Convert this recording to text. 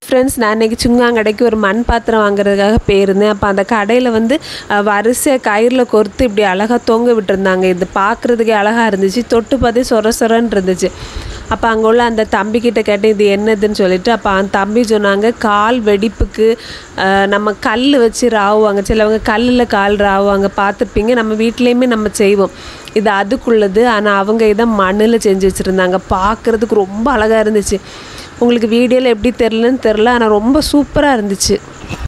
friends நான் இன்றைக்கி சுங்காங்கடைக்கு ஒரு மண் பாத்திரம் வாங்குறதுக்காக போயிருந்தேன் அப்போ அந்த கடையில் வந்து அஹ், வரிசை கயிறில் கோர்த்து இப்படி அழகாக தொங்க விட்டுருந்தாங்க இது பார்க்குறதுக்கே அழகாக இருந்துச்சு தொட்டு பார்த்தே சொர சொரன்னு இருந்துச்சு அப்போ அங்கே உள்ள அந்த தம்பிக்கிட்ட கேட்டேன் இது என்னதுன்னு சொல்லிட்டு அப்போ அந்த தம்பி சொன்னாங்க கால் வெடிப்புக்கு அஹ், நம்ம கல் வச்சு ராவுவாங்க சிலவங்க கல்லில் கால் ராவுவாங்க பார்த்துருப்பீங்க நம்ம வீட்லேயுமே நம்ம செய்வோம் இது அதுக்குள்ளது ஆனால் அவங்க இதை மண்ணில் செஞ்சு வச்சுருந்தாங்க பார்க்குறதுக்கு ரொம்ப அழகாக இருந்துச்சு உங்களுக்கு வீடியோவில் எப்படி தெரிலன்னு தெரில ஆனால் ரொம்ப சூப்பராக இருந்துச்சு